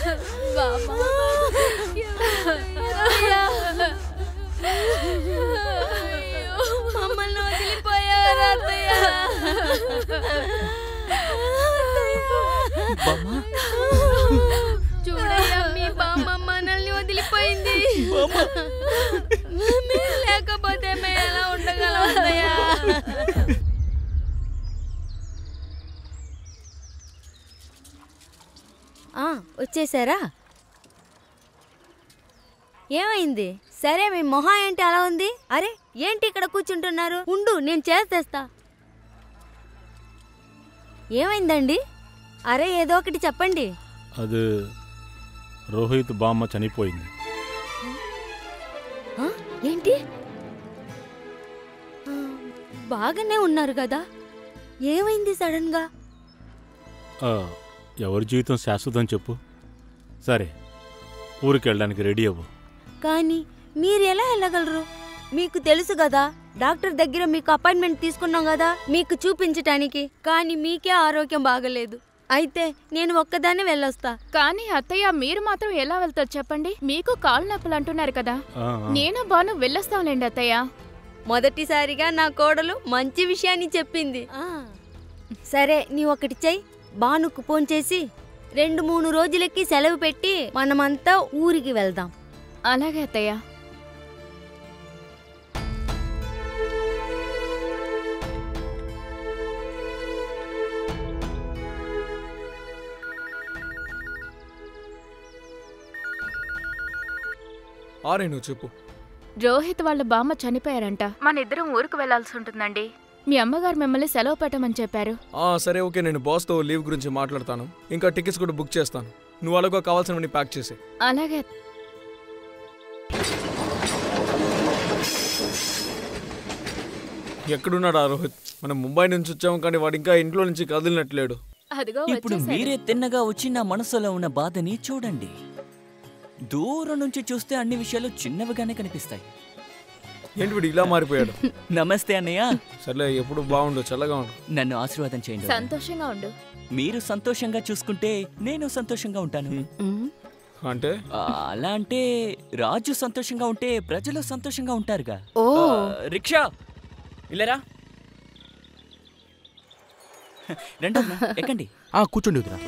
మమ్మల్ని వదిలిపోయారు అత్తయ్య చూడయ్యా మీ బామ్మ మనల్ని వదిలిపోయింది మీరు లేకపోతే మేము ఎలా ఉండగలం అత్తయ్య ఆ, వచ్చేసారా ఏమైంది సరే మీ మొహం ఏంటి అలా ఉంది అరే ఏంటి ఇక్కడ కూర్చుంటున్నారు ఉండు నేను చేసేస్తా ఏమైందండి అరే ఏదో ఒకటి చెప్పండి అది రోహిత్ బామ్మ చనిపోయింది ఆ, ఏంటి ఆ, బాగానే ఉన్నారు కదా ఏమైంది సడన్ గా ఆ, ఎవరి జీవితం శాశ్వతం చెప్పు సరే ఊరికి వెళ్ళడానికి రెడీ అవ్వు కానీ మీరు ఎలా వెళ్ళగలరు మీకు తెలుసు కదా డాక్టర్ దగ్గర మీకు అపాయింట్మెంట్ తీసుకున్నాం కదా మీకు చూపించటానికి కానీ మీకే ఆరోగ్యం బాగలేదు అయితే నేను ఒక్కదాన్ని వెళ్ళొస్తా కానీ అత్తయ్య మీరు మాత్రం ఎలా వెళ్తారు చెప్పండి మీకు కాళ్ళు నొప్పులు అంటున్నారు కదా ఆ, ఆ. నేను బాను వెళ్ళొస్తాంలేండి అత్తయ్య మొదటిసారిగా నా కోడలు మంచి విషయాన్ని చెప్పింది సరే నీ ఒకటి చెయ్యి బానుకు ఫోన్ చేసి రెండు మూడు రోజులకి సెలవు పెట్టి మనమంతా ఊరికి వెళ్దాం అలాగే అత్తయ్య ఆరే నువ్వు చెప్పు రోహిత్ వాళ్ళ బామ్మ చనిపోయారంట మన ఇద్దరం ఊరికి వెళ్లాల్సి ఉంటుందండి మీ అమ్మగారు మిమ్మల్ని సెలవు పెట్టమని చెప్పారు ఆ, సరే ఓకే నేను బాస్తో లీవ్ గురించి మాట్లాడతాను ఇంకా టికెట్స్ కూడా బుక్ చేస్తాను నువ్వు అలాగో కావాల్సినవన్నీ ప్యాక్ చేసే అలాగే ఎక్కడున్నాడు ఆ రోహిత్ మనం ముంబై నుంచి వచ్చాము కానీ వాడు ఇంకా ఇంట్లో నుంచి కదిలినట్లేడు అదిగో ఇప్పుడు వచ్చేసాడు. మీరే తిన్నగా వచ్చి నా మనసులో ఉన్న బాధని చూడండి దూరం నుంచి చూస్తే అన్ని విషయాలు చిన్నవిగానే కనిపిస్తాయి ఏంటి వీడు ఇలా మారిపోయాడు నమస్తే అన్నయ్య సర్లే ఎప్పుడు బాగుండు చల్లగా ఉండు నన్ను ఆశీర్వాదం చేయండి సంతోషంగా ఉండు మీరు సంతోషంగా చూసుకుంటే నేను సంతోషంగా ఉంటాను అంటే ఆ, అలా అంటే రాజు సంతోషంగా ఉంటే ప్రజలు సంతోషంగా ఉంటారుగా ఓ ఆ, రిక్షా ఇల్లరా రండి అన్న, ఎక్కండి ఆ కూర్చోండి వదినా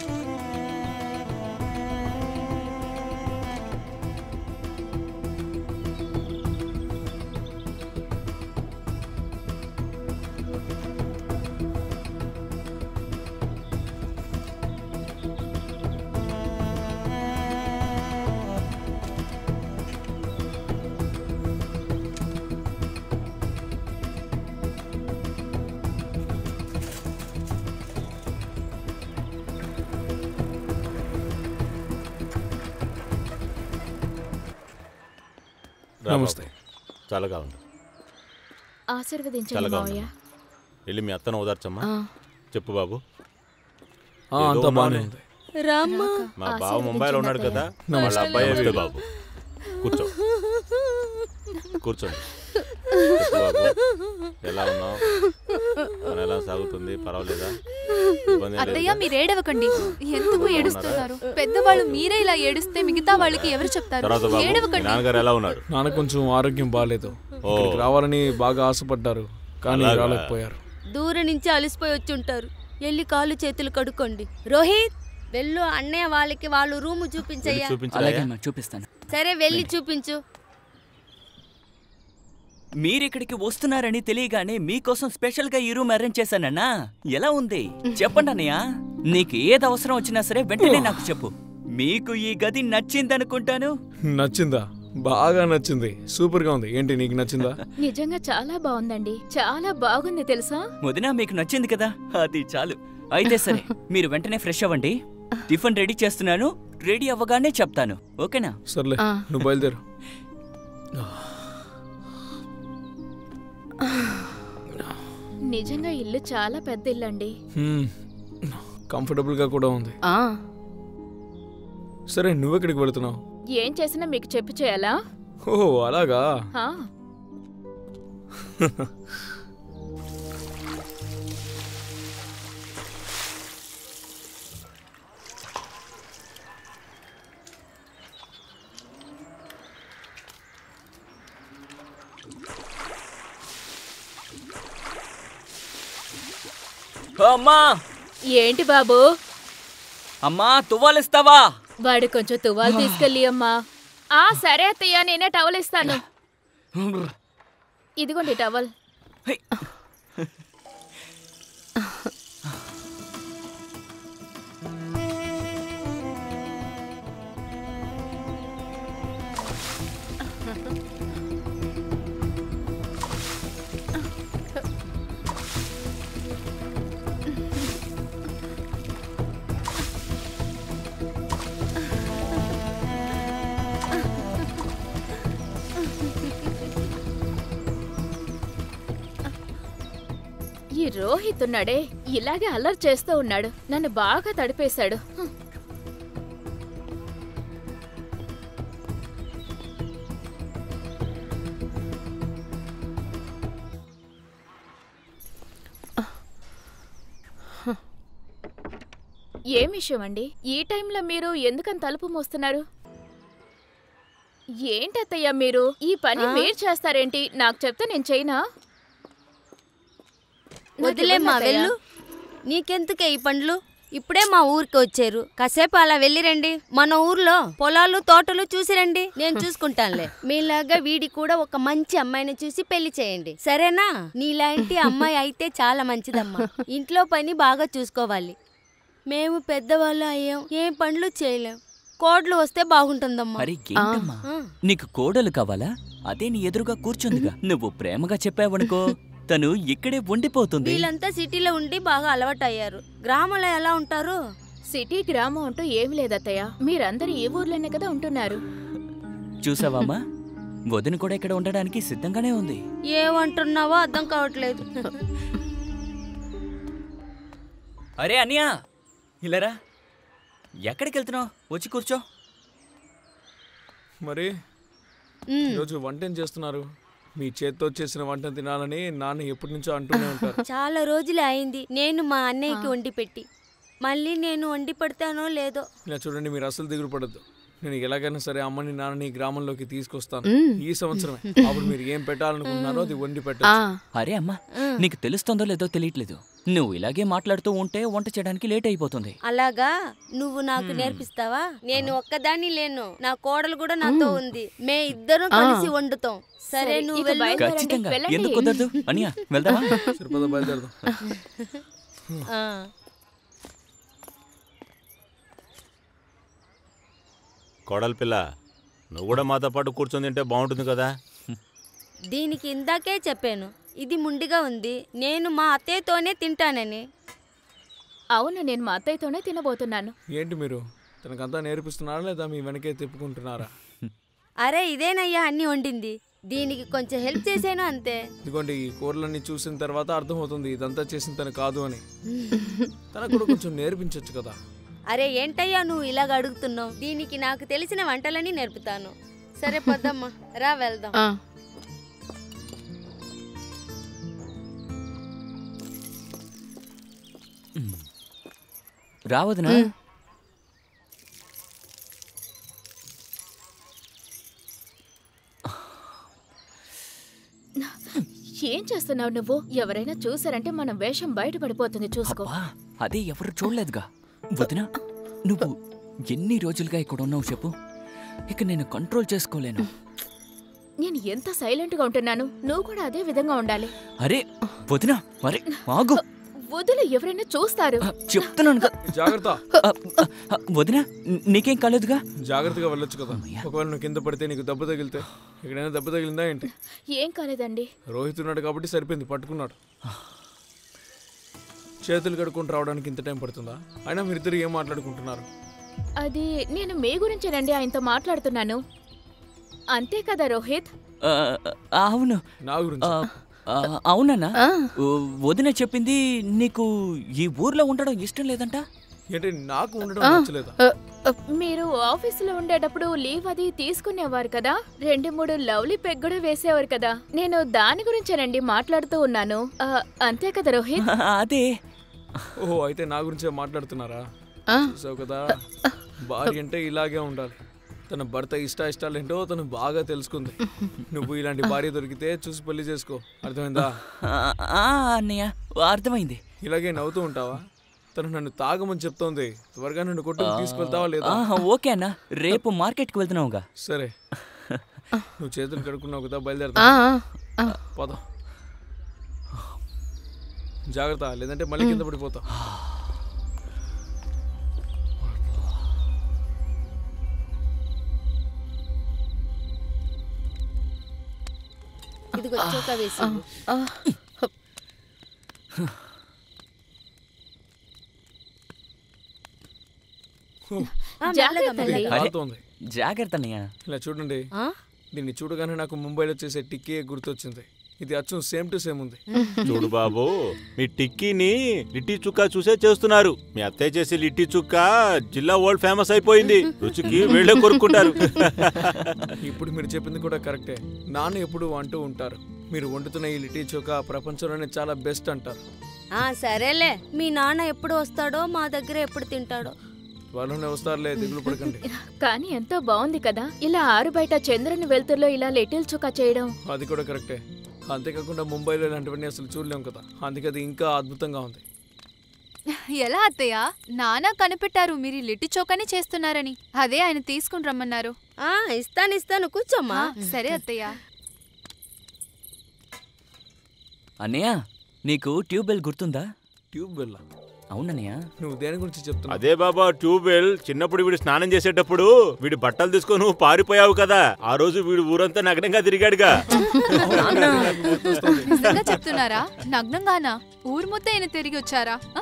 రా నమస్తే. బాబు. చల్లగా ఉంది ఆశీర్వదించండి చల్లగా మావయ్య ఉంది వెళ్ళి మీ అత్తను ఓదార్చమ్మా ఆ. చెప్పు బాబు ఆ, ఏదో అంతా బాగానే ఉన్నానే. ఉంది రామ్మా మా బావ ముంబైలో ఉన్నాడు కదా వాళ్ళ నమస్తే. అబ్బాయి వీడు బాబు కూర్చో కూర్చోండి చెప్పు బాబు ఎలా ఉన్నావు మన ఎలా సాగుతుంది పర్వాలేదా ఇబ్బంది ఏం అత్తయ్య లేదుగా? మీరు ఏడవకండి ఎందుకు ఏడుస్తున్నారు పెద్దవాళ్ళు మీరే ఇలా ఏడుస్తే మిగతా వాళ్ళకి ఎవరు చెప్తారు తర్వాత బాబు మీ ఏడవకండి నాన్నగారు ఎలా ఉన్నాడు నాన్న కొంచెం ఆరోగ్యం బాగాలేదు ఓ. ఇక్కడికి రావాలని బాగా ఆశపడ్డారు కానీ అలాగా? రాలేకపోయారు దూరం నుంచి అలసిపోయి వచ్చి ఉంటారు వెళ్ళి కాళ్ళు చేతులు కడుక్కోండి రోహిత్ వెళ్ళు అన్నయ్య వాళ్ళకి వాళ్ళు రూము వెళ్ళి చూపించయ్యా అలాగే చూపించాలి అమ్మా చూపిస్తాను సరే వెళ్ళి చూపించు మీరిక్కడికి వస్తున్నారని తెలియగానే మీకోసం స్పెషల్ గా ఈ రూమ్ అరేంజ్ చేశానన్నా ఎలా ఉంది చెప్పండి అన్నయ్య నీకు ఏది అవసరం వచ్చినా సరే వెంటనే నాకు చెప్పు మీకు ఈ గది నచ్చిందనుకుంటాను నచ్చిందా బాగా నచ్చింది సూపర్ గా ఉంది ఏంటి నీకు నచ్చిందా నిజంగా చాలా బాగుందండి చాలా బాగుంది తెలుసా వదినా మీకు నచ్చింది కదా అది చాలు అయితే సరే మీరు వెంటనే ఫ్రెష్ అవ్వండి టిఫిన్ రెడీ చేస్తున్నాను రెడీ అవ్వగానే చెప్తాను ఓకేనా సర్లే ఆ. నువ్వు బయలుదేరు నిజంగా ఇల్లు చాలా పెద్ద ఇల్లు అండి కంఫర్టబుల్ గా కూడా ఉంది ఆ సరే నువ్వెక్కడికి వెళుతున్నావు ఏం చేసినా మీకు చెప్పి చేయాలా ఓ అలాగా ఆ, అమ్మా ఏంటి బాబు అమ్మా తువ్వాలిస్తావా వాడు కొంచెం తువాలు తీసుకెళ్ళి అమ్మా ఆ సరే అత్తయ్య నేనే టవల్ ఇస్తాను ఇదిగోండి టవల్ హై. ఈ రోహిత్ ఉన్నాడే ఇలాగే అల్లరి చేస్తూ ఉన్నాడు నన్ను బాగా తడిపేశాడు హ్మ్. ఏం విషయం అండి ఈ టైంలో మీరు ఎందుకని తలుపు మోస్తున్నారు ఏంటత్తయ్య మీరు ఈ పని మీరు చేస్తారేంటి నాకు చెప్తే నేను చేయనా వదిలేమ్మా నాకివ్వండి వెళ్ళు నీకెందుకే ఈ పండ్లు ఇప్పుడే మా ఊరికి వచ్చారు కాసేపు అలా వెళ్ళిరండి మన ఊర్లో పొలాలు తోటలు చూసిరండి నేను చూసుకుంటానులే మీలాగా వీడి కూడా ఒక మంచి అమ్మాయిని చూసి పెళ్లి చేయండి సరేనా నీలాంటి అమ్మాయి అయితే చాలా మంచిదమ్మా ఇంట్లో పని బాగా చూసుకోవాలి మేము పెద్దవాళ్ళు అయ్యాం ఏం పనులు చేయలేం కోడ్లు వస్తే బాగుంటుందమ్మా మరి ఏంటమ్మా ఆ. నీకు కోడలు కావాలా అదే నీ ఎదురుగా కూర్చుందిగా నువ్వు ప్రేమగా చెప్పావనుకో తను ఇక్కడే ఉండిపోతుంది వీళ్ళంతా సిటీలో ఉండి బాగా అలవాటు అయ్యారు గ్రామంలో ఎలా ఉంటారు సిటీ గ్రామం అంటూ ఏమి లేదత్తయ్య మీరందరూ ఈ ఊర్లోనే కదా ఉంటున్నారు చూసావామా వదిన కూడా ఇక్కడ ఉండడానికి సిద్ధంగానే ఉంది ఏమంటున్నావో అర్థం కావట్లేదు అరే అన్యా ఇలారా ఎక్కడికి వెళ్తున్నావు వచ్చి కూర్చో మరి ఉమ్. ఈరోజు వంట ఏం చేస్తున్నారు మీ చేత్తో చేసిన వంట తినాలని నాన్న ఎప్పటి నుంచో అంటూనే ఉంటారు చాలా రోజులే అయింది నేను మా అన్నయ్యకి వండి పెట్టి మళ్ళీ నేను వండి పెడతానో లేదో ఇలా చూడండి మీరు అసలు దిగులు పడద్దు నేను ఎలాగైనా సరే అమ్మని నాన్నని ఈ గ్రామంలోకి తీసుకొస్తాను ఈ సంవత్సరమే అప్పుడు మీరు ఏం పెట్టాలనుకుంటున్నారో అది వండి పెట్టచ్చు అరే అమ్మా నీకు తెలుస్తుందో లేదో తెలియట్లేదు నువ్వు ఇలాగే మాట్లాడుతూ ఉంటే వంట చేయడానికి లేట్ అయిపోతుంది అలాగా నువ్వు నాకు నేర్పిస్తావా నేను ఒక్కదాన్ని లేను నా కోడలు కూడా నాతో ఉంది మే ఇద్దరం కలిసి వండుతాం సరే సరే, నువ్వు ఇక వెళ్ళు బయలుదేరండి. ఖచ్చితంగా వెళ్ళండి. ఎందుకు కుదరదు అనియా వెళ్దామా సరిపద బయలుదేరదాం ఆ. కోడలి పిల్ల నువ్వు కూడా మాతో పాటు కూర్చొని తింటే బాగుంటుంది కదా దీనికి ఇందాకే చెప్పాను ఇది ముండిగా ఉంది నేను మా అత్తయ్యతోనే తింటానని అవును నేను మా అత్తయ్యతోనే తినబోతున్నాను ఏంటి మీరు తనకంతా నేర్పిస్తున్నారా లేదా మీ వెనకే తిప్పుకుంటున్నారా అరే ఇదేనయ్యా అన్ని వండింది దీనికి కొంచెం హెల్ప్ చేశాను అంతే ఇదిగోండి ఈ కూరలన్నీ చూసిన తర్వాత అర్థమవుతుంది ఇదంతా చేసిన తను కాదు అని తనకు కూడా కొంచెం నేర్పించవచ్చు కదా అరే ఏంటయ్యా నువ్వు ఇలాగ అడుగుతున్నావు దీనికి నాకు తెలిసిన వంటలని నేర్పుతాను సరే పొద్దమ్మా రా వెళ్దాం రావదునా ఏం చేస్తున్నావు నువ్వు ఎవరైనా చూసారంటే మనం వేషం బయటపడిపోతుంది చూసుకో అబ్బా అదే ఎవరు చూడలేదుగా వదినా నువ్వు ఎన్ని రోజులుగా ఇక్కడ ఉన్నావు చెప్పు ఇక నేను కంట్రోల్ చేసుకోలేను నేను ఎంత సైలెంట్ గా ఉంటున్నాను నువ్వు కూడా అదే విధంగా ఉండాలి అరే వదినా అరే ఆగు వదులు ఎవరైనా చూస్తారు ఆ, చెప్తున్నాను కదా. జాగ్రత్త ఆ, ఆ, ఆ, వదినా నీ- నీకేం కాలేదుగా జాగ్రత్తగా వెళ్ళొచ్చు కదా ఒకవేళ నువ్వు కింద పడితే నీకు దెబ్బ తగిలితే ఎక్కడైనా దెబ్బ తగిలిందా ఏంటి ఏం కాలేదండి రోహిత్ ఉన్నాడు కాబట్టి సరిపోయింది పట్టుకున్నాడు చేతులు కడుక్కొని రావడానికి ఇంత టైం పడుతుందా అయినా మీరిద్దరు ఏం మాట్లాడుకుంటున్నారు అది నేను మీ గురించేనండి ఆయనతో మాట్లాడుతున్నాను అంతే కదా రోహిత్ ఆ, ఆ, అవును నా గురించి ఆ, ఆ, అవునన్నా ఓ, వదిన చెప్పింది నీకు ఈ ఊర్లో ఉండడం ఇష్టం లేదంట ఏంటి నాకు ఉండడం నచ్చలేదా మీరు ఆఫీసులో ఉండేటప్పుడు లీవ్ అది తీసుకునేవారు కదా రెండు మూడు లవ్లీ పెగ్ కూడా వేసేవారు కదా నేను దాని గురించేనండి మాట్లాడుతూ ఉన్నాను ఆ, అంతే కదా రోహిత్ అదే ఓహో అయితే నా గురించే మాట్లాడుతున్నారా చూసావు కదా భార్య అంటే ఇలాగే ఉండాలి తన భర్త ఇష్ట ఇష్టాలేంటో తను బాగా తెలుసుకుంది నువ్వు ఇలాంటి భార్య దొరికితే చూసి పెళ్లి చేసుకో అర్థమైందా ఆ, ఆ, అన్నయ్య అర్థమైంది ఇలాగే నవ్వుతూ ఉంటావా తను నన్ను తాగమని చెప్తోంది త్వరగా నన్ను కొట్టుకు తీసుకెళ్తావా లేదా ఆహా, ఓకే అన్న రేపు మార్కెట్కి వెళ్తున్నావుగా సరే నువ్వు చేతులు కడుక్కున్నావు కదా ఆ, బయలుదేరతా ఆ, పద జాగ్రత్త లేదంటే మళ్ళీ కింద పడిపోతా ఇదిగో చోకా వేసి ఆ. జాగ్రత్త అండి. అరే. కాలుతోంది జాగ్రత్త అన్నయ్య ఇలా చూడండి ఆ? దీన్ని చూడగానే నాకు ముంబైలో చేసే టిక్కీ గుర్తొచ్చింది ఇది అచ్చం సేమ్ టు సేమ్ ఉంది చూడు బాబు మీ టిక్కీని లిట్టి చుక్క చూసే చేస్తున్నారు మీ అత్తయ్య చేసే లిట్టి చుక్క జిల్లా వరల్డ్ ఫేమస్ అయిపోయింది రుచికి వీళ్ళే కొరుక్కుంటారు ఇప్పుడు మీరు చెప్పింది కూడా కరెక్టే నాన్న ఎప్పుడు అంటూ ఉంటారు మీరు వండుతున్న ఈ లిటీ చోకా ప్రపంచంలోనే చాలా బెస్ట్ అంటారు ఆ సరేలే మీ నాన్న ఎప్పుడు వస్తాడో మా దగ్గర ఎప్పుడు తింటాడో త్వరలోనే వస్తారులే దిగులు పడకండి కానీ ఎంతో బాగుంది కదా ఇలా ఆరు బయట చంద్రుని వెలుతురులో ఇలా లిటిల్ చుక్క చేయడం అది కూడా కరెక్టే అంతేకాకుండా ముంబైలో ఇలాంటివన్నీ అసలు చూడలేం కదా అందుకే అది ఇంకా అద్భుతంగా ఉంది ఎలా అత్తయ్య నాన్న కనిపెట్టారు మీరు ఈ లిట్టి చోకని చేస్తున్నారని అదే ఆయన తీసుకుని రమ్మన్నారు ఆ ఇస్తాను ఇస్తాను కూర్చోమ్మా ఆ, సరే అత్తయ్య అన్నయ్య నీకు ట్యూబ్వెల్ గుర్తుందా ట్యూబ్ వెళ్ళ అవునన్నయ్య నువ్వు దేని గురించి చెప్తున్నావు అదే బాబా ట్యూబ్వెల్ చిన్నప్పుడు వీడు స్నానం చేసేటప్పుడు వీడు బట్టలు తీసుకొని నువ్వు పారిపోయావు కదా ఆ రోజు వీడు ఊరంతా నగ్నంగా తిరిగాడుగా నిజంగా చెప్తున్నారా నగ్నంగానా ఊరు మొత్తం ఆయన తిరిగి వచ్చారా ఆ?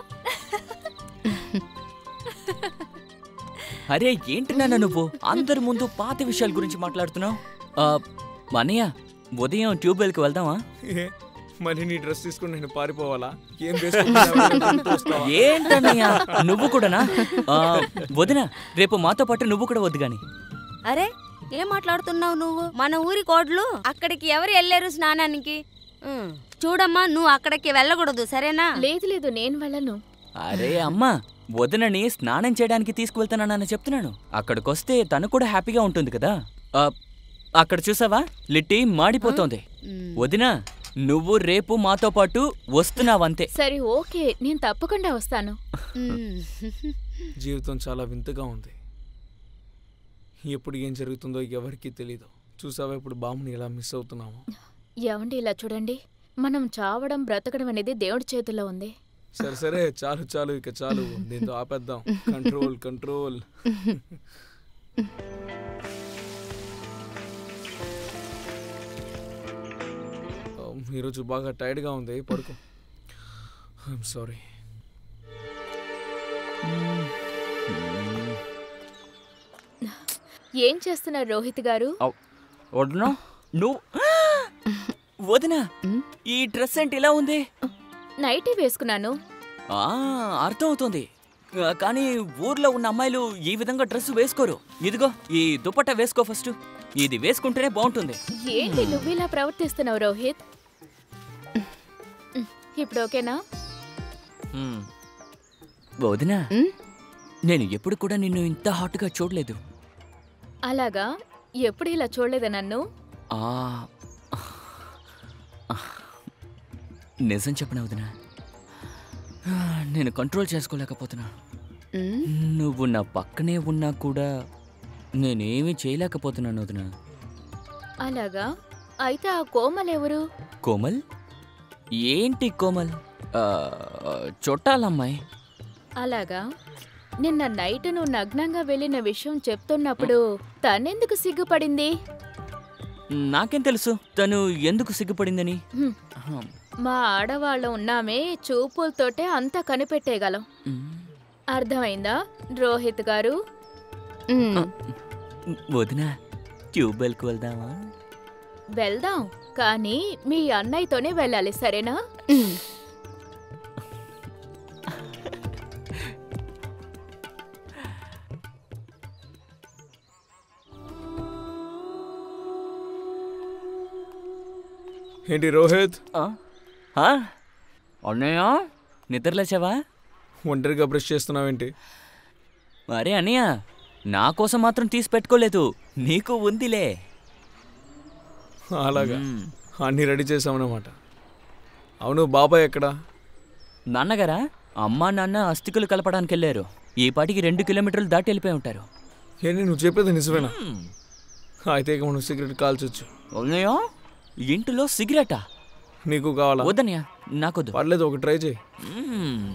అరే ఏంటి నాన్న నువ్వు అందరి ముందు పాత విషయాల గురించి మాట్లాడుతున్నావు ఆ, అన్నయ్య ఉదయం ట్యూబ్వెల్కి వెళ్దామా ఏ, మరి నీ డ్రెస్ తీసుకొని నేను పారిపోవాలా ఏం వేసుకుంటూ వస్తావా ఏంటన్నయ్య నువ్వు కూడానా ఆ, వదిన రేపు మాతో పాటు నువ్వు కూడా వద్దు గాని అరే ఏం మాట్లాడుతున్నావు నువ్వు మన ఊరి కోడ్లు అక్కడికి ఎవరు వెళ్ళారు స్నానానికి ఉమ్, చూడమ్మా నువ్వు అక్కడికి వెళ్ళకూడదు సరేనా లేదు లేదు నేను వెళ్ళను అరే అమ్మా వదినని స్నానం చేయడానికి తీసుకువెళ్తానని చెప్తున్నాను అక్కడికొస్తే తను కూడా హ్యాపీగా ఉంటుంది కదా ఆ, అక్కడ చూసావా లిట్టి మాడిపోతోంది ఉమ్. వదిన నువ్వు రేపు మాతో పాటు వస్తున్నావంతే సరే ఓకే నేను తప్పకుండా వస్తాను ఉమ్. జీవితం చాలా వింతగా ఉంది ఎప్పుడు ఏం జరుగుతుందో ఎవరికీ తెలీదు చూసావా ఇప్పుడు బామ్ని ఎలా మిస్ అవుతున్నాము ఏమండి ఇలా చూడండి మనం చావడం బ్రతకడం అనేది దేవుడి చేతిలో ఉంది సరే సరే చాలు చాలు ఇక చాలు దీంతో ఆపేద్దాం కంట్రోల్ కంట్రోల్ ఈరోజు బాగా టైర్డ్గా ఉంది పడుకో ఐఎమ్ సారీ ఏం చేస్తున్నారు రోహిత్ గారు వదిన నువ్వు వదిన ఈ డ్రెస్ ఏంటి ఇలా ఉంది నైటీ వేసుకున్నాను ఆ అర్థం అవుతుంది ఆ, కానీ ఊర్లో ఉన్న అమ్మాయిలు ఈ విధంగా డ్రెస్ వేసుకోరు ఇదిగో ఈ దుపట్టా వేసుకో ఫస్ట్ ఇది వేసుకుంటేనే బాగుంటుంది ఏంటి నువ్వు ఇలా ప్రవర్తిస్తున్నావు రోహిత్ ఇప్పుడు ఓకేనా మ్మ్. వదిన మ్? నేను ఎప్పుడు కూడా నిన్ను ఇంత హాట్గా చూడలేదు అలాగా ఎప్పుడు ఇలా చూడలేదా నన్ను ఆ నిజం చెప్పనా వదిన నేను కంట్రోల్ చేసుకోలేకపోతున్నా మ్? నువ్వు నా పక్కనే ఉన్నా కూడా నేనేమీ చేయలేకపోతున్నాను వదిన అలాగా అయితే ఆ కోమల్ ఎవరు కోమల్ ఏంటి కోమల్ ఆ, చుట్టాలమ్మాయి అలాగా నిన్న నైట్ నువ్వు నగ్నంగా వెళ్ళిన విషయం చెప్తున్నప్పుడు తనెందుకు సిగ్గుపడింది నాకేం తెలుసు తను ఎందుకు సిగ్గుపడిందని హ్మ్. అహం. మా ఆడవాళ్ళం ఉన్నామే చూపులతోటే అంతా కనిపెట్టేయగలం మ్. అర్థమైందా రోహిత్ గారు వదిన ట్యూబ్వెల్కి వెళ్దామా వెళ్దాం కానీ మీ అన్నయ్యతోనే వెళ్ళాలి సరేనా ఏంటి రోహిత్ ఆ? ఆ? అన్నయ్య నిద్రలేచావా ఒంటరిగా బ్రష్ చేస్తున్నావేంటి అరే అన్నయ్య నా కోసం మాత్రం తీసి పెట్టుకోలేదు నీకు ఉందిలే అలాగా మ్. అన్నీ రెడీ చేసామన్నమాట అవును బాబాయ్ ఎక్కడా నాన్నగారా అమ్మా నాన్న అస్థికులు కలపడానికి వెళ్ళారు ఈ పాటికి రెండు కిలోమీటర్లు దాటి వెళ్ళిపోయి ఉంటారు ఏంటి నువ్వు చెప్పేది నిజమేనా అయితే ఇక మనం సిగరెట్ కాల్చొచ్చు ఉన్నాయో ఇంటిలో సిగరెటా నీకు కావాలా వద్దనయ్య నాకొద్దు పర్లేదు ఒక ట్రై చేయి మ్మ్.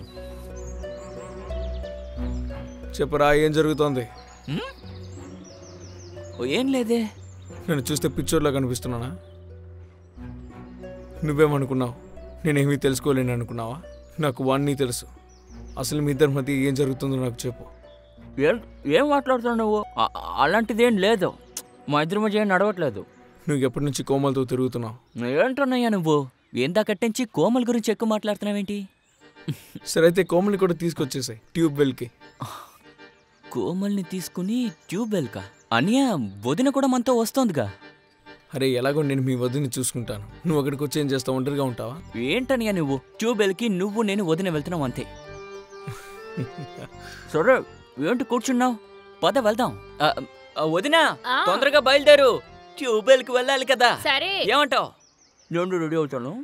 చెప్పరా ఏం జరుగుతోంది మ్మ్? ఓ, ఏం లేదే నేను చూస్తే పిక్చర్లో కనిపిస్తున్నానా నువ్వేమనుకున్నావు నేనేమీ తెలుసుకోలేను అనుకున్నావా నాకు వాణ్ణి తెలుసు అసలు మీ ఇద్దరి మధ్య ఏం జరుగుతుందో నాకు చెప్పు ఏం ఏం మాట్లాడుతున్నావు నువ్వు అ- అలాంటిదేం లేదు మా ఇద్దరి మధ్య ఏం నడవట్లేదు నువ్వు ఎప్పటి నుంచి కోమలతో తిరుగుతున్నావు ఏంటన్నయ్యా నువ్వు ఎంత కట్టించి కోమల్ గురించి ఎక్కువ మాట్లాడుతున్నావేంటి సరే అయితే కోమల్ని కూడా తీసుకొచ్చేసాయి ట్యూబ్ వెల్కి కోమల్ని తీసుకుని ట్యూబెల్కా అనియా వదిన కూడా మనతో వస్తోందిగా అరే ఎలాగో నేను మీ వద్దని చూసుకుంటాను నువ్వు అక్కడికి వచ్చి ఏం చేస్తావు ఒంటరిగా ఉంటావా ఏంటనియా నువ్వు ట్యూబెల్కి నువ్వు నేను వదిన వెళ్తున్నావు అంతే సరే ఏంటి కూర్చున్నావు పద వెళ్దాం ఆ, ఆ, వదినా ఆ. తొందరగా బయలుదేరు ట్యూబెల్కి వెళ్ళాలి కదా సరే ఏమంటావు నేను రెడీ అవుతాను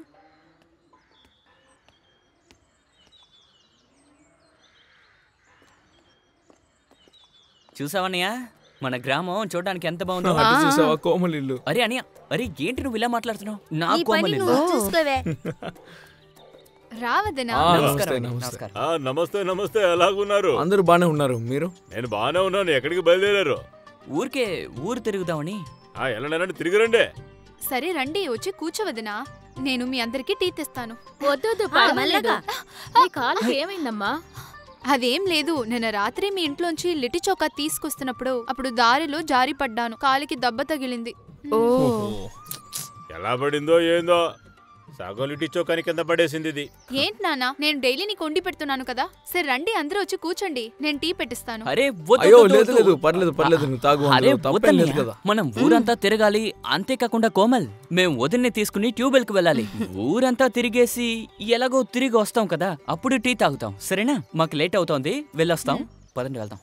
చూసావన్నయ్య మన గ్రామం చూడడానికి ఎంత బాగుందో అది చూసావా కోమల్ ఇల్లు అరే అనియా అరే ఏంటి నువ్వు ఇలా మాట్లాడుతున్నావు నా ఈ పని కోమలి నువ్వు చూసుకోవే రావద్దనా ఆ, నమస్కారం నమస్తే అండి, నమస్తే నమస్కారం ఆ, నమస్తే నమస్తే ఎలాగున్నారు అందరూ బాగానే ఉన్నారు మీరు నేను బాగానే ఉన్నాను ఎక్కడికి బయలుదేరారు ఊరికే ఊరు తిరుగుదామని ఆ ఎలాంటి తిరిగిరండి సరే రండి వచ్చి కూర్చోవద్దనా నేను మీ అందరికీ టీ తెస్తాను వద్దు వద్దు ఆ, పర్వాలేదు మెల్లగా. నీ కాలుకి ఏమైందమ్మా అదేం లేదు నిన్న రాత్రి మీ ఇంట్లోంచి లిటి చోకా తీసుకొస్తున్నప్పుడు అప్పుడు దారిలో జారి పడ్డాను కాలికి దెబ్బ తగిలింది ఓ ఎలా పడిందో ఏందో సగం ఇటు చౌకాని కింద పడేసింది ఇది ఏంటి నాన్న నేను డైలీ నీకు వండి పెడుతున్నాను కదా సరే రండి అందరూ వచ్చి కూర్చోండి నేను టీ పెట్టిస్తాను అరే వద్దు, అయ్యో వద్దు, లేదు వద్దు. లేదు పర్లేదు పర్లేదు నువ్వు తాగు అరే అందులో తప్పేం లేదు వద్దన్నయ్య. కదా మనం ఊరంతా తిరగాలి అంతేకాకుండా కోమల్ మేము వదిన్ని తీసుకుని ట్యూబెల్ కి వెళ్ళాలి ఊరంతా తిరిగేసి ఎలాగో తిరిగి వస్తాం కదా అప్పుడు టీ తాగుతాం సరేనా మాకు లేట్ అవుతోంది వెళ్ళొస్తాం పదండి వెళ్దాం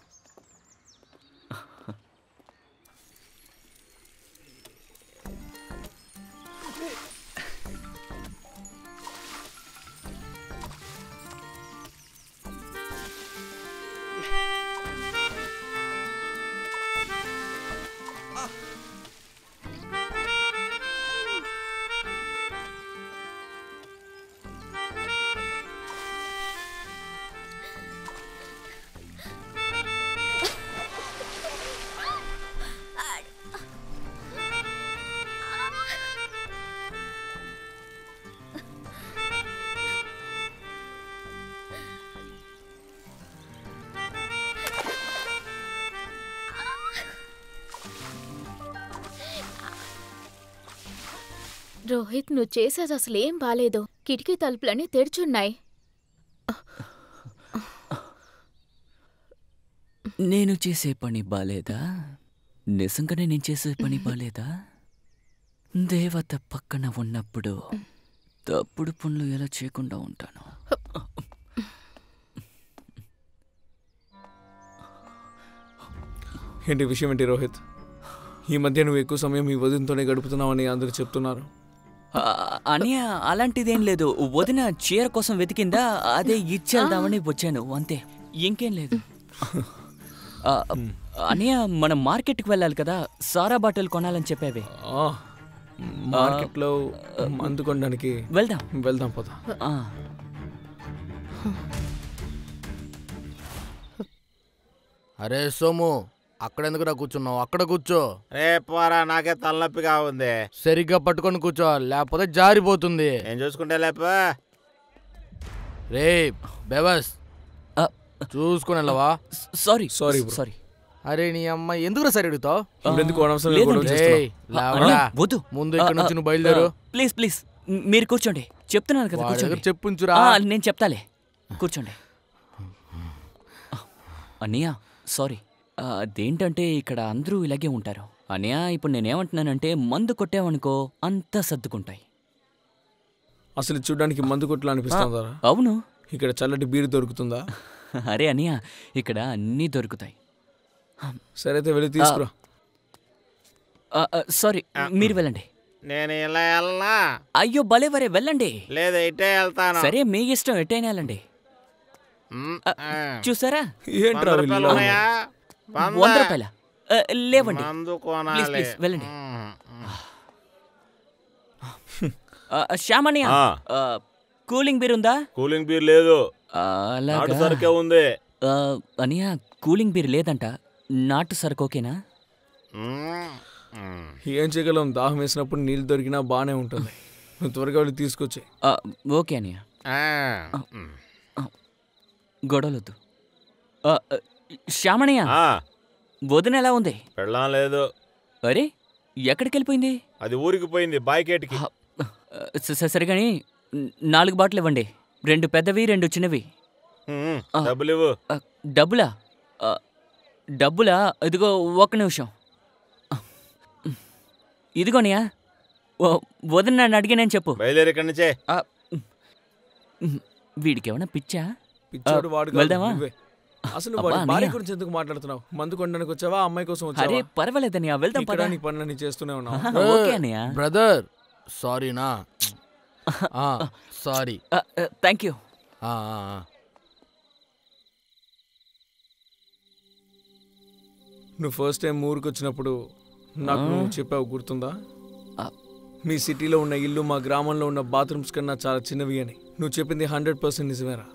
రోహిత్ నువ్వు చేసేది అసలు ఏం బాలేదు కిటికీ తలుపులన్నీ తెరుచున్నాయి నేను చేసే పని బాలేదా నిజంగానే నేను చేసే పని బాలేదా దేవత పక్కన ఉన్నప్పుడు తప్పుడు పనులు ఎలా చేయకుండా ఉంటాను ఏంటి విషయం ఏంటి రోహిత్ ఈ మధ్య నువ్వు ఎక్కువ సమయం ఈ వదినతోనే గడుపుతున్నావని అందరూ చెప్తున్నారు ఆ, అనియ అలాంటిదేం లేదు వదిన చీర కోసం వెతికిందా అదే ఇచ్చేద్దామని వచ్చాను అంతే ఇంకేం లేదు ఆ, అనియ మనం మార్కెట్కి వెళ్ళాలి కదా సారా బాటిల్ కొనాలని చెప్పేవి ఆ, మార్కెట్లో మందు కొనడానికి వెళ్దాం వెళ్దాం పోదా ఆ, అరే సోము అక్కడ ఎందుకురా కూర్చున్నావు అక్కడ కూర్చో రే పోరా నాకే తలనొప్పిగా ఉంది సరిగ్గా పట్టుకొని కూర్చో లేకపోతే జారిపోతుంది నేను చూసుకుంటే లేప రే బెవస్ ఆ, చూసుకుని వెళ్ళవా సారీ Sorry, bro. సారీ అరే నీ అమ్మ ఎందుకురా సరి అడుగుతావు ఎందుకు అనవసరంగా లేదండి. గొడవ రేయ్, చేస్తున్నావు? లేవరా. అనియ, వద్దు ముందు ఇక్కడ నుంచి నువ్వు బయలుదేరు ప్లీజ్ ప్లీజ్ మీరు కూర్చోండి చెప్తున్నాను కదా వాడి దగ్గర కూర్చోండి చెప్పుంచురా ఆ, నేను చెప్తాలే కూర్చోండి అన్నయ్య సారీ ఆ, అదేంటంటే ఇక్కడ అందరూ ఇలాగే ఉంటారు అన్నయ్య ఇప్పుడు నేనేమంటున్నానంటే మందు కొట్టావనుకో అంతా సర్దుకుంటాయి అసలు ఇది చూడడానికి మందు కొట్లు అనిపిస్తుందా అవును ఇక్కడ చల్లటి బీరు దొరుకుతుందా అరే అన్నయ్య ఇక్కడ అన్నీ దొరుకుతాయి సరే అయితే వెళ్ళి తీసుకురా ఆ, ఆ, సారీ మీరు వెళ్ళండి నేను ఇలా వెళ్ళనా అయ్యో భలే వరే వెళ్ళండి లేదా ఇటే వెళ్తాను సరే మీ ఇష్టం ఎట్టైనా వెళ్ళండి మ్, ఆ, ఆ. చూసారా ఏంట్రా వంద వీళ్ళు రూపాయలు ఇలా ఉన్నాయా? వంద. వంద రూపాయల ఆ, లేవండి మందు ప్లీజ్ కొనాలి ప్లీజ్ వెళ్ళండి మ్, మ్. ఆ, శ్యామణ్య ఆ. ఆ, కూలింగ్ బీర్ ఉందా కూలింగ్ బీర్ లేదు ఆ, నాటు అలాగా సరుకే ఉంది ఆ, అనియా కూలింగ్ బీర్ లేదంట నాటు సరుకు ఓకేనా మ్, మ్. ఏం చేయగలం దాహం వేసినప్పుడు నీళ్ళు దొరికినా బాగానే ఉంటుంది నువ్వు త్వరగా వెళ్ళి తీసుకొచ్చి ఆ, ఓకే అనియా ఆ, మ్. గొడవలొద్దు ఆ, ఆ, శ్యామణయ్య ఆ, వదిన ఎలా ఉంది పెళ్ళాం లేదు అరే ఎక్కడికి వెళ్ళిపోయింది అది ఊరికి పోయింది బాయ్కేట్కి ఆ, స- స- సరే కానీ నాలుగు బాటిల్ ఇవ్వండి రెండు పెద్దవి రెండు చిన్నవి మ్, ఆ. డబ్బులు ఇవ్వు ఆ, డబ్బులా ఆ, డబ్బులా ఇదిగో ఒక్క నిమిషం ఆ, ఇదిగోనియా ఓ- వదిన నన్ను అడిగినని చెప్పు బయలుదేరి ఇక్కడి నుంచే ఆ, వీడికి ఏమైనా పిచ్చా పిచ్చోడు వాడు కాదు, వెళ్దామా? నువ్వే. అసలు అబ్బా, వాడి భార్య అన్నయ్య. గురించి ఎందుకు మాట్లాడుతున్నావు మందు కొనడానికి వచ్చావా అమ్మాయి కోసం అరే వచ్చావా పర్వాలేదనియా వెళ్దాం ఇక్కడ పదా నీ పనులన్నీ చేస్తూనే ఉన్నావు ఆహా, ఓకే అన్నయ్య బ్రదర్ సారీనా సారీ థ్యాంక్ యూ నువ్వు ఫస్ట్ టైం ఊరికి వచ్చినప్పుడు నాకు నువ్వు చెప్పావు గుర్తుందా ఆ. మీ సిటీలో ఉన్న ఇల్లు మా గ్రామంలో ఉన్న బాత్రూమ్స్ కన్నా చాలా చిన్నవి అని నువ్వు చెప్పింది హండ్రెడ్ పర్సెంట్ నిజమేరా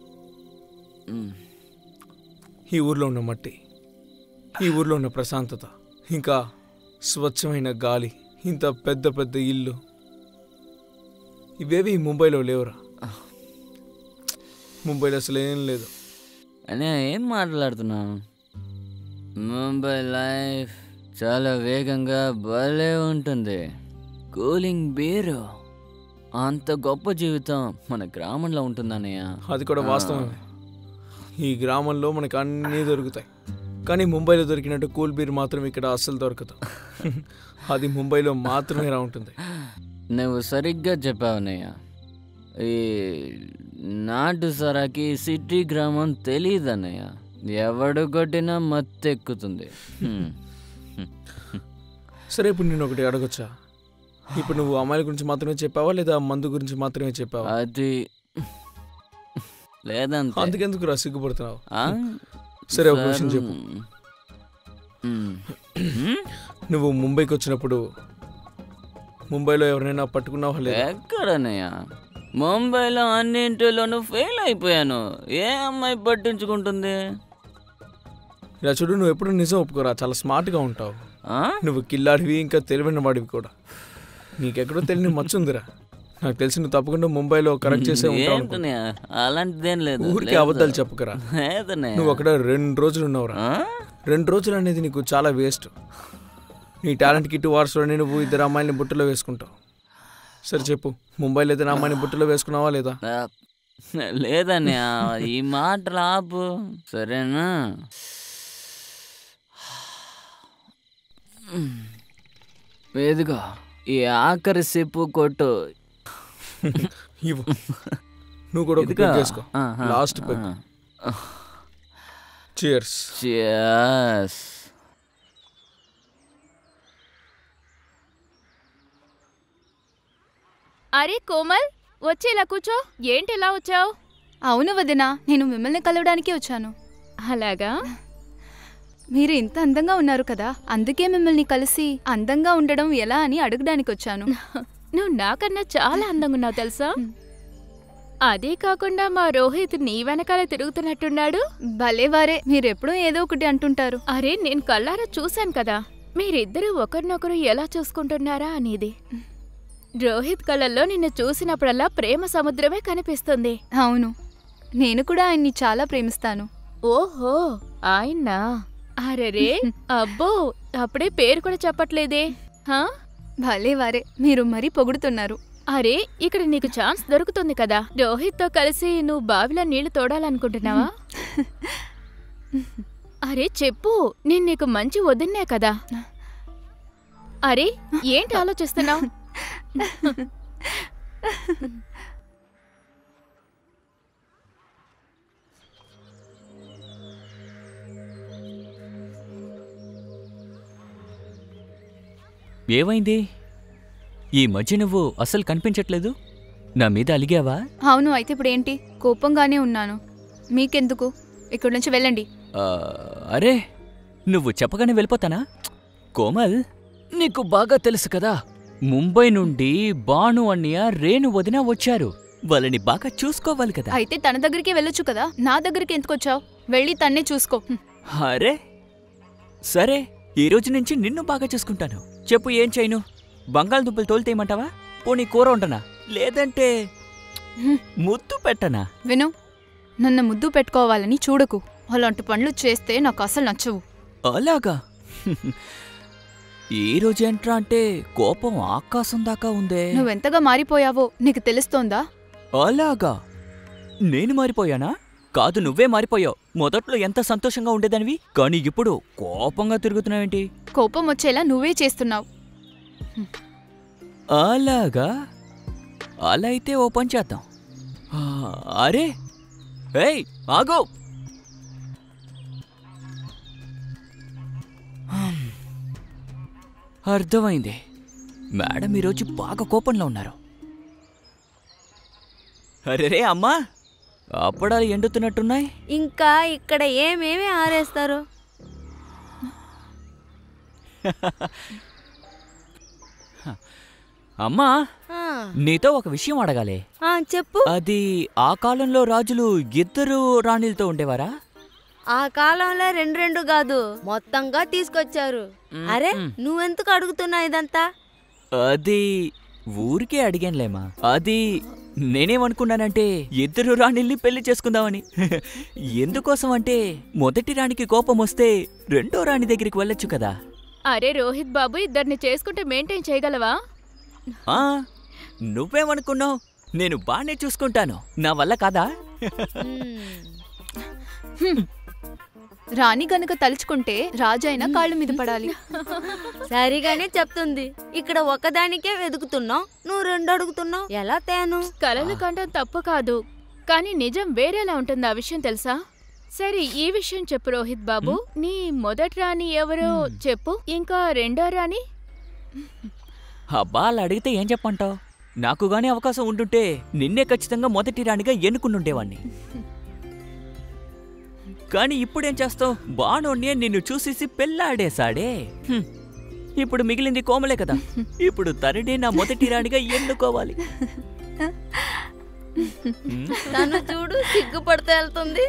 ఈ ఊర్లో ఉన్న మట్టి ఈ ఊర్లో ఉన్న ప్రశాంతత ఇంకా స్వచ్ఛమైన గాలి ఇంత పెద్ద పెద్ద ఇల్లు ఇవేవి ముంబైలో లేవురా ముంబైలో అసలు ఏం లేదు అనే ఏం మాట్లాడుతున్నావు ముంబై లైఫ్ చాలా వేగంగా భలే ఉంటుంది కూలింగ్ బీరు అంత గొప్ప జీవితం మన గ్రామంలో ఉంటుందన్నయ్య అది కూడా వాస్తవమే ఈ గ్రామంలో మనకు అన్నీ దొరుకుతాయి కానీ ముంబైలో దొరికినట్టు కూల్ బీర్ మాత్రం ఇక్కడ అస్సలు దొరకదు అది ముంబైలో మాత్రమే రా ఉంటుంది నువ్వు సరిగ్గా చెప్పావన్నయ్య ఈ నాటు సరాకి సిటీ గ్రామం తెలియదన్నయ్య ఎవడు కొట్టినా మత్తెక్కుతుంది హ్మ్. సరే ఇప్పుడు నేను ఒకటి అడగొచ్చా ఇప్పుడు నువ్వు అమ్మాయిల గురించి మాత్రమే చెప్పావా లేదా మందు గురించి మాత్రమే చెప్పావా అది లేదంతే అందుకెందుకు రా సిగ్గుపడుతున్నావు ఆ? సరే ఒక విషయం సరే. చెప్పు మ్. మ్? నువ్వు ముంబైకి వచ్చినప్పుడు ముంబైలో ఎవరైనా పట్టుకున్నావా లేదా ఎక్కడనయ్య ముంబైలో అన్నింటిలోనూ ఫెయిల్ అయిపోయాను ఏ అమ్మాయి పట్టించుకుంటుంది ఇలా చూడు నువ్వు ఎప్పుడు నిజం ఒప్పుకోరా చాలా స్మార్ట్గా ఉంటావు ఆ? నువ్వు కిల్లాడివి ఇంకా తెలివైన వాడివి కూడా నీకెక్కడో తెలియని మచ్చుందిరా నాకు తెలిసి నువ్వు తప్పకుండా ముంబైలో కరెక్ట్ చేసే ఉంటావు అనుకుంటా. ఏంటన్నయ్య అలాంటిదేం లేదు ఊరికే లేదు. అబద్ధాలు చెప్పకరా లేదన్నయ్య. నువ్వు అక్కడ రెండు రోజులు ఉన్నావురా ఆ? రెండు రోజులు అనేది నీకు చాలా వేస్ట్ నీ టాలెంట్కి టూ అవర్స్లోనే నువ్వు ఇద్దరు అమ్మాయిని బుట్టలో వేసుకుంటావు సరే చెప్పు ముంబైలో అయితే నా అమ్మాయిని బుట్టలో వేసుకున్నావా లేదా ఆ, లేదన్నయ్య ఈ మాటలు ఆపు సరేనా ఇదిగో ఈ ఆఖరి సిప్పు కొట్టు ఇవ్వు నువ్వు కూడా ఒక ఇదిగో. పెగ్ వేసుకో ఆహా, లాస్ట్ పెగ్ ఆ. Cheers Cheers. అరే కోమల్ వచ్చి ఇలా కూర్చో ఏంటి ఇలా వచ్చావు అవును వదినా నేను మిమ్మల్ని కలవడానికి వచ్చాను అలాగా మీరు ఇంత అందంగా ఉన్నారు కదా అందుకే మిమ్మల్ని కలిసి అందంగా ఉండడం ఎలా అని అడగడానికి వచ్చాను నువ్వు నాకన్నా చాలా అందంగా ఉన్నావు తెలుసా అదే కాకుండా మా రోహిత్ నీ వెనకాల తిరుగుతున్నట్టున్నాడు భలేవారే మీరెప్పుడూ ఏదో ఒకటి అంటుంటారు అరే నేను కళ్ళారా చూశాను కదా మీరిద్దరూ ఒకరినొకరు ఎలా చూసుకుంటున్నారా అనేది రోహిత్ కళ్ళల్లో నిన్ను చూసినప్పుడల్లా ప్రేమ సముద్రమే కనిపిస్తుంది అవును నేను కూడా ఆయన్ని చాలా ప్రేమిస్తాను ఓహో ఆయన్నా అరెరే అబ్బో అప్పుడే పేరు కూడా చెప్పట్లేదే హా భలేవారే మీరు మరీ పొగుడుతున్నారు అరే ఇక్కడ నీకు ఛాన్స్ దొరుకుతుంది కదా రోహిత్తో కలిసి నువ్వు బావిలో నీళ్లు తోడాలనుకుంటున్నావా అరే చెప్పు నేను నీకు మంచి వదిన్నే కదా అరే ఏంటి ఆలోచిస్తున్నావు ఏమైంది ఈ మధ్య నువ్వు అసలు కనిపించట్లేదు నా మీద అలిగావా అవును అయితే ఇప్పుడు ఏంటి కోపంగానే ఉన్నాను మీకెందుకు ఇక్కడి నుంచి వెళ్ళండి ఆ, అరే నువ్వు చెప్పగానే వెళ్ళిపోతానా కోమల్ నీకు బాగా తెలుసు కదా ముంబై నుండి బాను అన్నయ్య రేణు వదిన వచ్చారు వాళ్ళని బాగా చూసుకోవాలి కదా అయితే తన దగ్గరికి వెళ్ళొచ్చు కదా నా దగ్గరికి ఎందుకు వచ్చావు వెళ్ళి తన్నే చూసుకో హ్మ్. అరే సరే ఈ రోజు నుంచి నిన్ను బాగా చూసుకుంటాను చెప్పు ఏం చేయను బంగాళదుంపలు తోలితేయమంటావా పోనీ కూర ఉండనా లేదంటే ముద్దు పెట్టనా విను నన్ను ముద్దు పెట్టుకోవాలని చూడకు అలాంటి పనులు చేస్తే నాకు అసలు నచ్చవు అలాగా ఈ రోజు ఏంట్రా అంటే కోపం ఆకాశం దాకా ఉందే నువ్వెంతగా మారిపోయావో నీకు తెలుస్తోందా అలాగా నేను మారిపోయానా కాదు నువ్వే మారిపోయావు మొదట్లో ఎంత సంతోషంగా ఉండేదానివి కానీ ఇప్పుడు కోపంగా తిరుగుతున్నావేంటి కోపం వచ్చేలా నువ్వే చేస్తున్నావు అలాగా అలా అయితే ఓ పని చేద్దాం ఆ, అరే ఏయ్ ఆగో హమ్. అర్థమైంది మేడం ఈరోజు బాగా కోపంలో ఉన్నారు అరే అమ్మా అప్పడాలు ఎండుతున్నట్టున్నాయి ఇంకా ఇక్కడ ఏమేమి ఆరేస్తారు అమ్మా ఆ, నీతో ఒక విషయం అడగాలి ఆ, చెప్పు అది ఆ కాలంలో రాజులు ఇద్దరు రాణిలతో ఉండేవారా ఆ కాలంలో రెండు రెండు కాదు మొత్తంగా తీసుకొచ్చారు అరే నువ్వెందుకు అడుగుతున్నావు ఇదంతా అది ఊరికే అడిగానులేమా అది నేనేమనుకున్నానంటే ఇద్దరు రాణిల్ని పెళ్లి చేసుకుందామని ఎందుకోసం అంటే మొదటి రాణికి కోపం వస్తే రెండో రాణి దగ్గరికి వెళ్ళొచ్చు కదా అరే రోహిత్ బాబు ఇద్దరిని చేసుకుంటే మెయింటైన్ చేయగలవా ఆ నువ్వేమనుకున్నావు నేను బానే చూసుకుంటాను నా వల్ల కాదా రాణి గనుక తలుచుకుంటే రాజైనా కాళ్ళు మీద పడాలి సరిగానే చెప్తుంది ఇక్కడ ఒకదానికే వెతుకుతున్నావు నువ్వు రెండు అడుగుతున్నావు ఎలా తేను కలలు కంటం తప్పు కాదు కానీ నిజం వేరేలా ఉంటుంది ఆ విషయం తెలుసా సరే ఈ విషయం చెప్పు రోహిత్ బాబు నీ మొదటి రాణి ఎవరో చెప్పు ఇంకా రెండో రాణి అబ్బా అలా అడిగితే ఏం చెప్పంటావు నాకు గానీ అవకాశం ఉంటుంటే నిన్నే ఖచ్చితంగా మొదటి రాణిగా ఎన్నుకునుండేవాణ్ణి కానీ ఇప్పుడేం చేస్తావు బాణోన్నే నిన్ను చూసేసి పెళ్ళాడేశాడే హ్మ్. ఇప్పుడు మిగిలింది కోమలే కదా ఇప్పుడు తననే నా మొదటి రాణిగా ఎన్నుకోవాలి హ్మ్. తను చూడు సిగ్గుపడుతూ వెళ్తుంది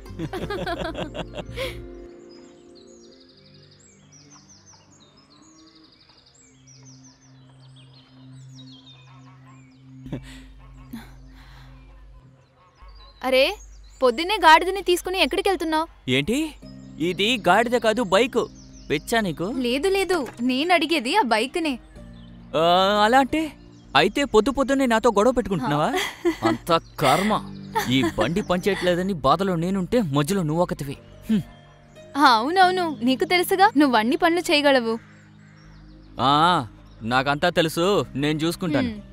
అరే పొద్దున్నే గాడిదని తీసుకుని ఎక్కడికి వెళ్తున్నావు ఏంటి ఇది గాడిద కాదు బైక్ పెచ్చా నీకు లేదు లేదు నేను అడిగేది ఆ బైక్నే ఆ, అలా అంటే అయితే పొద్దు పొద్దున్నే నాతో గొడవ పెట్టుకుంటున్నావా అంత కర్మ ఈ బండి పనిచేయట్లేదని బాధలో నేనుంటే మధ్యలో నువ్వు ఒకటివి హ్మ్. ఆ, అవునవును నీకు తెలుసుగా నువ్వు అన్ని పనులు చేయగలవు ఆ నాకంతా తెలుసు నేను చూసుకుంటాను హ్మ్.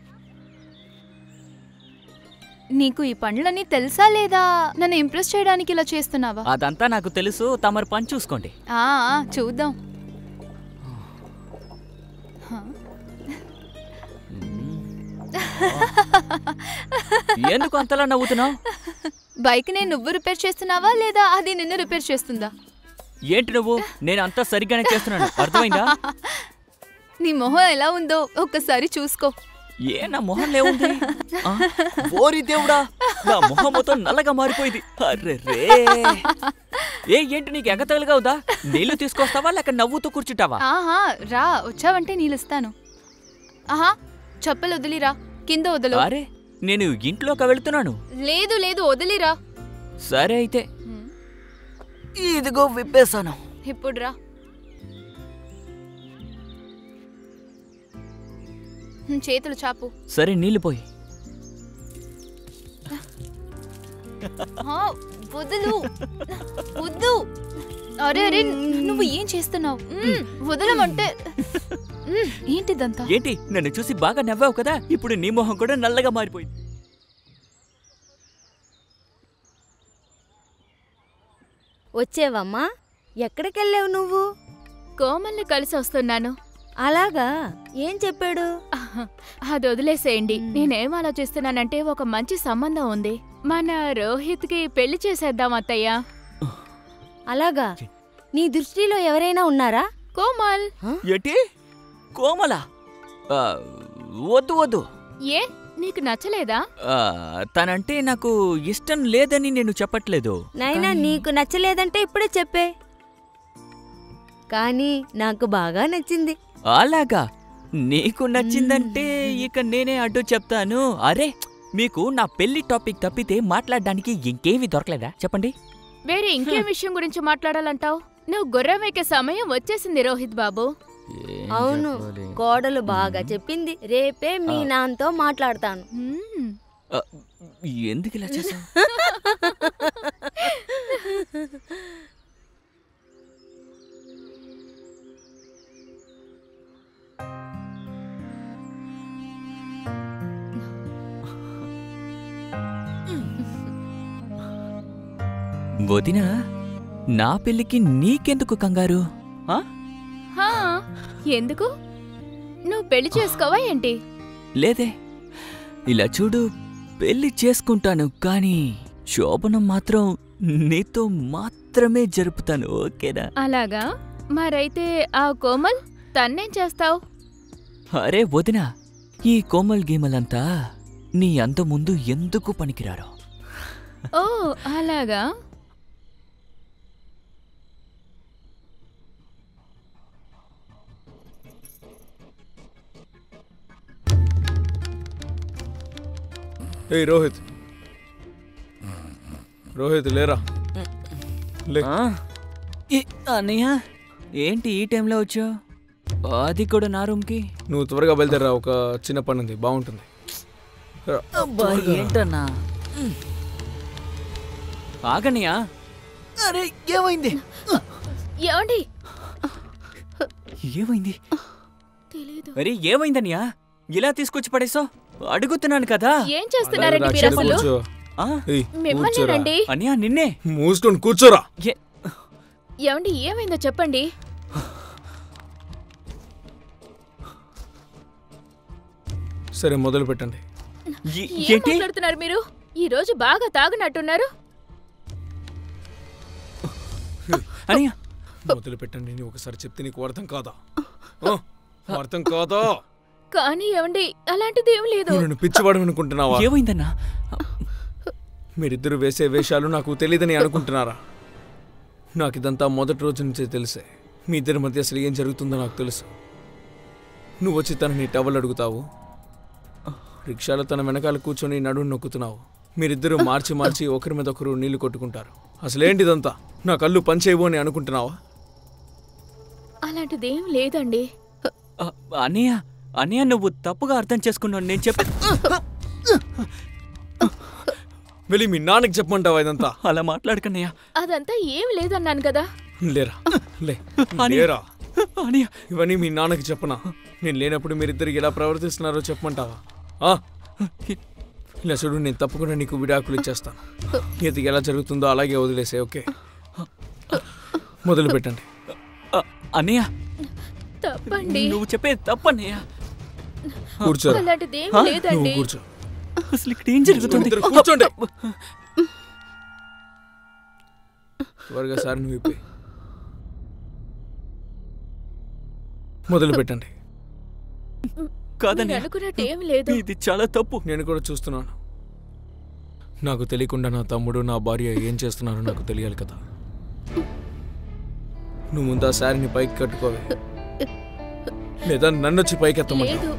నీకు ఈ పనులన్నీ తెలుసా లేదా నన్ను ఇంప్రెస్ చేయడానికి ఇలా చేస్తున్నావా అదంతా నాకు తెలుసు తమరు పని చూసుకోండి ఆ, ఆ, చూద్దాం ఎందుకు అంతలా నవ్వుతున్నావు బైక్ నేను నువ్వు రిపేర్ చేస్తున్నావా లేదా అది నిన్ను రిపేర్ చేస్తుందా ఏంటి నువ్వు నేను అంతా సరిగ్గానే చేస్తున్నాను అర్థమైందా నీ మొహం ఎలా ఉందో ఒక్కసారి చూసుకో ఏ నా మొహం లేవుంది ఆ, ఓరి దేవుడా నా మొహం మొత్తం నల్లగా మారిపోయింది అర్రే రే ఏ ఏంటి నీకు ఎగతలుగా ఉందా నీళ్లు తీసుకొస్తావా లేక నవ్వుతూ కూర్చుంటావా ఆహా రా వచ్చావంటే నీళ్ళిస్తాను ఆహా చెప్పలు వదిలిరా కింద వదలు అరే నేను ఇంట్లోకి వెళ్తున్నాను లేదు లేదు వదిలిరా సరే అయితే ఇదిగో విప్పేశాను ఇప్పుడు రా హ్మ్, చేతులు చాపు సరే నీళ్లు పోయి ఆ, వదులు వద్దు అరే అరే నువ్వు ఏం చేస్తున్నావు మ్మ్, వదలమంటే మ్మ్, ఏంటిదంతా ఏంటి నన్ను చూసి బాగా నవ్వావు కదా ఇప్పుడు నీ మొహం కూడా నల్లగా మారిపోయింది వచ్చేవమ్మా ఎక్కడికెళ్ళావు నువ్వు కోమల్ని కలిసి వస్తున్నాను అలాగా ఏం చెప్పాడు అది వదిలేసేయండి నేనేం ఆలోచిస్తున్నానంటే ఒక మంచి సంబంధం ఉంది మన రోహిత్ కి పెళ్లి చేసేద్దాం అత్తయ్య అలాగా నీ దృష్టిలో ఎవరైనా ఉన్నారా కోమల్ ఏంటి కోమల ఆ, వద్దు వద్దు ఏ నీకు నచ్చలేదా ఆ, తనంటే నాకు ఇష్టం లేదని నేను చెప్పట్లేదు నైనా నీకు నచ్చలేదంటే ఇప్పుడే చెప్పే కానీ నాకు బాగా నచ్చింది అలాగా నీకు నచ్చిందంటే ఇక నేనే అడ్డు చెప్తాను అరే మీకు నా పెళ్లి టాపిక్ తప్పితే మాట్లాడడానికి ఇంకేమీ దొరకలేదా చెప్పండి వేరే ఇంకేం విషయం గురించి మాట్లాడాలంటావు నువ్వు గుర్రం ఎక్కే సమయం వచ్చేసింది రోహిత్ బాబు అవును కోడలు బాగా చెప్పింది రేపే మీ నాన్నతో మాట్లాడతాను మ్మ్. ఆ, ఎందుకు ఇలా చేసావు వదినా నా పెళ్లికి నీకెందుకు కంగారు ఆ? హా, ఎందుకు నువ్వు పెళ్లి చేసుకోవా ఏంటి లేదే ఇలా చూడు పెళ్లి చేసుకుంటాను కానీ శోభనం మాత్రం నీతో మాత్రమే జరుపుతాను ఓకేనా అలాగా మరైతే ఆ కోమల్ తన్నేం చేస్తావు అరే వదినా ఈ కోమల్ గీమలంతా నీ అంత ముందు ఎందుకు పనికిరారు ఓ అలాగా ఏయ్ రోహిత్ రోహిత్ లేరా లే ఆ? ఈ- అన్నయ్య ఏంటి ఈ టైంలో వచ్చావు అది కూడా నా రూమ్కి నువ్వు త్వరగా బయలుదేరా ఒక చిన్న పని ఉంది బాగుంటుంది రా. ఏంటన్నా ఆగన్నయ్యా అరే ఏమైంది ఏమండి ఏమైంది తెలీదు అరే ఏమైందన్నయ్యా ఇలా తీసుకొచ్చి పడేసావు అడుగుతున్నాను కదా ఏం చేస్తున్నారండి రా, మీరు కింద అసలు కూర్చో ఆ? ఏయ్, కూర్చోరా మిమ్మల్నేనండి అన్నయ్య నిన్నే మూసుకొని కూర్చోరా ఏ ఏమండి ఏమైందో చెప్పండి సరే మొదలు పెట్టండి ఏ- ఏం ఏంటి మాట్లాడుతున్నారు మీరు ఈ రోజు బాగా తాగునట్టున్నారు అన్నయ్య మొదలు పెట్టండి నేను ఒకసారి చెప్తే నీకు అర్థం కాదా ఆ, అర్థం కాదా కానీ ఏమండి అలాంటిది ఏం లేదు నువ్వు నన్ను పిచ్చివాడు అనుకుంటున్నావా ఏమైందన్నా మీరిద్దరు వేసే వేషాలు నాకు తెలియదని అనుకుంటున్నారా నాకు ఇదంతా మొదటి రోజు నుంచే తెలిసే మీ ఇద్దరి మధ్య అసలు ఏం జరుగుతుందో నాకు తెలుసు నువ్వు వచ్చి తనని టవల్ అడుగుతావు రిక్షాలో తన వెనకాల కూర్చొని నడుము నొక్కుతున్నావు మీరిద్దరూ మార్చి మార్చి ఒకరి మీద ఒకరు నీళ్లు కొట్టుకుంటారు అసలేంటిదంతా నా కళ్ళు పనిచేయవు అని అనుకుంటున్నావా అలాంటిది ఏం లేదండి ఆ, అన్నయ్య అన్నయ్య నువ్వు తప్పుగా అర్థం చేసుకున్నావు నేను చెప్పి వెళ్ళి మీ నాన్నకి చెప్పమంటావా ఇదంతా అలా మాట్లాడకన్నయ్య అదంతా ఏం లేదన్నాను కదా లేరా లే అని- లేరా అన్నయ్య ఇవన్నీ మీ నాన్నకి చెప్పనా నేను లేనప్పుడు మీరిద్దరికి ఎలా ప్రవర్తిస్తున్నారో చెప్పమంటావా ఆ? ఇలా చూడు నేను తప్పకుండా నీకు విడాకులు ఇచ్చేస్తాను ఇది ఎలా జరుగుతుందో అలాగే వదిలేసే ఓకే మొదలు పెట్టండి ఆ, అన్నయ్య తప్పండి నువ్వు చెప్పేది తప్పన్నయ్య కూర్చో అలాంటిది ఏం నువ్వు లేదండి కూర్చో అసలు ఇక్కడ ఏం జరుగుతుంది ఇద్దరు కూర్చోండి త్వరగా సార్ నువ్వు ఇప్పి మొదలు పెట్టండి మీరు కాదన్నయ్య అనుకున్నట్టు ఏం లేదు ఇది చాలా తప్పు నేను కూడా చూస్తున్నాను నాకు తెలియకుండా నా తమ్ముడు నా భార్య ఏం చేస్తున్నారో నాకు తెలియాలి కదా నువ్వు ముందు ఆ శారీని పైకి కట్టుకోవే లేదా నన్ను వచ్చి పైకి ఎత్తమని లేదు